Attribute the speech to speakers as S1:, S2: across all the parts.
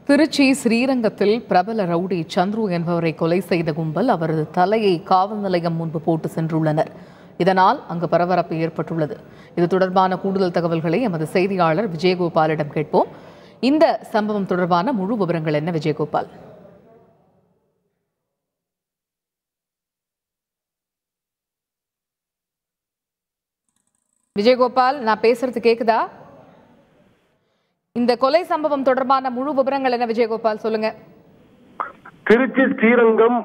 S1: திருச்சி ஸ்ரீரங்கத்தில் பிரபல ரவுடி சந்துரு என்பவரை கொலை செய்த கும்பல் அவரது தலையை காவல் நிலையம் முன்பு போட்டு சென்றுள்ளனர் இதனால் அங்கு பரபரப்பு ஏற்பட்டுள்ளது இது தொடர்பான கூடுதல் தகவல்களை எமது செய்தியாளர் விஜயகோபாலிடம் கேட்போம் இந்த சம்பவம் தொடர்பான முழு விவரங்கள் என்ன விஜயகோபால் விஜயகோபால் நான் பேசுறது கேக்குதா இந்த கொலை சம்பவம் தொடர்பான முழு விவரங்கள் என்ன விஜயகோபால் சொல்லுங்க
S2: திருச்சி ஸ்ரீரங்கம்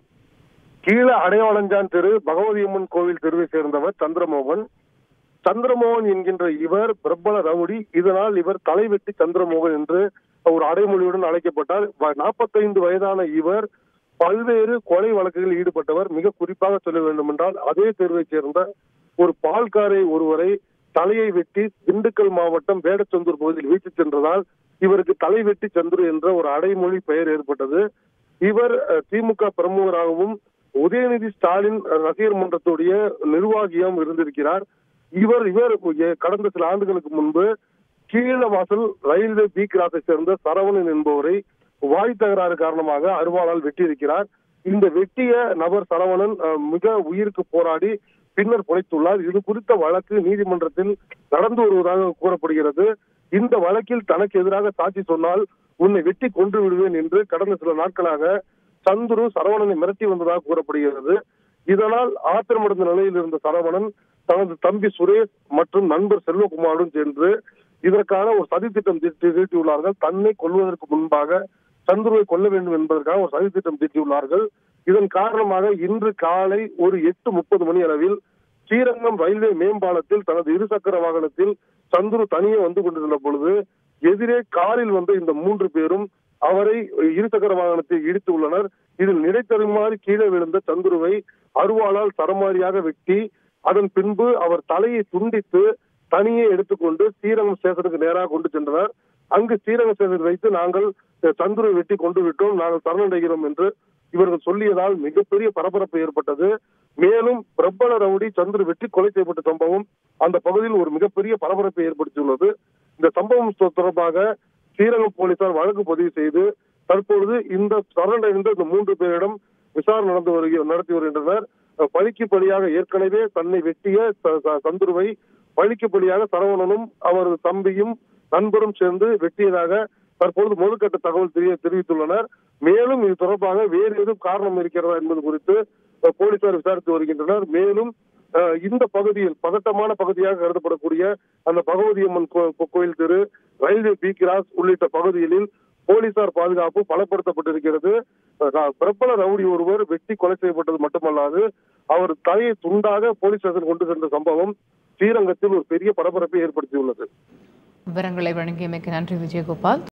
S2: கீழ அடையாளஞ்சான் தெரு பகவதி அம்மன் கோவில் தெருவை சேர்ந்தவர் சந்திரமோகன் சந்திரமோகன் என்கின்ற இவர் பிரபல ரவுடி இதனால் இவர் தலைவெட்டி சந்திரமோகன் என்று ஒரு அடைமொழியுடன் அழைக்கப்பட்டார் நாற்பத்தைந்து வயதான இவர் பல்வேறு கொலை வழக்குகளில் ஈடுபட்டவர் மிக குறிப்பாக சொல்ல வேண்டும் என்றால் அதே தெருவைச் சேர்ந்த ஒரு பால்காரை ஒருவரை தலையை வெட்டி திண்டுக்கல் மாவட்டம் வேடச்சந்தூர் பகுதியில் வீட்டுச் சென்றதால் இவருக்கு தலை வெட்டி சந்துரு என்ற ஒரு அடைமொழி பெயர் ஏற்பட்டது இவர் அஹ், திமுக பிரமுகராகவும் உதயநிதி ஸ்டாலின் ரசிகர் மன்றத்துடைய நிர்வாகியாகவும் இருந்திருக்கிறார் இவர் இவர் எ- கடந்த சில ஆண்டுகளுக்கு முன்பு கீழவாசல் ரயில்வே பி கிராஸை சேர்ந்த சரவணன் என்பவரை வாய் தகராறு காரணமாக அருவாளால் வெட்டியிருக்கிறார் இந்த வெட்டிய நபர் சரவணன் அஹ், மிக உயிருக்கு போராடி பின்னர் பொழைத்துள்ளார் இது குறித்த வழக்கு நீதிமன்றத்தில் நடந்து வருவதாக கூறப்படுகிறது இந்த வழக்கில் தனக்கு எதிராக சாட்சி சொன்னால் உன்னை வெட்டி கொன்று விடுவேன் என்று கடந்த சில நாட்களாக சந்துரு சரவணனை மிரட்டி வந்ததாக கூறப்படுகிறது இதனால் ஆத்திரமடைந்த நிலையில் இருந்த சரவணன் தனது தம்பி சுரேஷ் மற்றும் நண்பர் செல்வகுமாருடன் சென்று இதற்கான ஒரு சதித்திட்டம் தீட்டி- தீட்டியுள்ளார்கள் தன்னை கொல்வதற்கு முன்பாக சந்துருவை கொல்ல வேண்டும் என்பதற்காக ஒரு சதித்திட்டம் தீட்டியுள்ளார்கள் இதன் காரணமாக இன்று காலை ஒரு எட்டு முப்பது மணி அளவில் ஸ்ரீரங்கம் ரயில்வே மேம்பாலத்தில் தனது இருசக்கர வாகனத்தில் சந்துரு தனியே வந்து கொண்டிருந்த பொழுது எதிரே காரில் வந்த இந்த மூன்று பேரும் அவரை இருசக்கர வாகனத்தை இடித்து உள்ளனர் இதில் நிலைத்தருமாறி கீழே விழுந்த சந்துருவை அருவாளால் சரமாரியாக வெட்டி அதன் பின்பு அவர் தலையை துண்டித்து தனியே எடுத்துக்கொண்டு ஸ்ரீரங்கம் ஸ்டேஷனுக்கு நேராக கொண்டு சென்றனர் அங்கு ஸ்ரீரங்கம் ஸ்டேஷனில் வைத்து நாங்கள் அஹ், சந்துருவை வெட்டி கொண்டு விட்டோம் நாங்கள் சரணடைகிறோம் என்று இவர்கள் சொல்லியதால் மிகப்பெரிய பரபரப்பு ஏற்பட்டது மேலும் பிரபல ரவுடி சந்துரு வெட்டி கொலை செய்யப்பட்ட சம்பவம் அந்த பகுதியில் ஒரு மிகப்பெரிய பரபரப்பை ஏற்படுத்தியுள்ளது இந்த சம்பவம் தொ- தொடர்பாக ஸ்ரீரங்கம் போலீசார் வழக்கு பதிவு செய்து தற்பொழுது இந்த சரணடைந்த இந்த மூன்று பேரிடம் விசாரணை நடந்து வருகிற நடத்தி வருகின்றனர் அஹ், பழிக்கு பலியாக ஏற்கனவே தன்னை வெட்டிய ச- ச- சந்துருவை பழிக்கு பலியாக சரவணனும் அவரது தம்பியும் நண்பரும் சேர்ந்து வெட்டியதாக தற்பொழுது முதற்கட்ட தகவல் தெரிய தெரிவித்துள்ளனர் மேலும் இது தொடர்பாக வேறு எதுவும் காரணம் இருக்கிறதா என்பது குறித்து அஹ், போலீசார் விசாரித்து வருகின்றனர் மேலும் அஹ், இந்த பகுதியில் பதட்டமான பகுதியாக கருதப்படக்கூடிய அந்த பகவதி அம்மன் கோ- கோ- கோயில் தெரு ரயில்வே பி கிராஸ் உள்ளிட்ட பகுதிகளில் போலீசார் பாதுகாப்பு பலப்படுத்தப்பட்டிருக்கிறது அஹ், பிரபல ரவுடி ஒருவர் வெட்டி கொலை செய்யப்பட்டது மட்டுமல்லாது அவர் தலையை துண்டாக போலீஸ் ஸ்டேஷன் கொண்டு சென்ற சம்பவம் ஸ்ரீரங்கத்தில் ஒரு பெரிய பரபரப்பை ஏற்படுத்தியுள்ளது
S1: விவரங்களை வழங்கியமைக்கு நன்றி விஜயகோபால்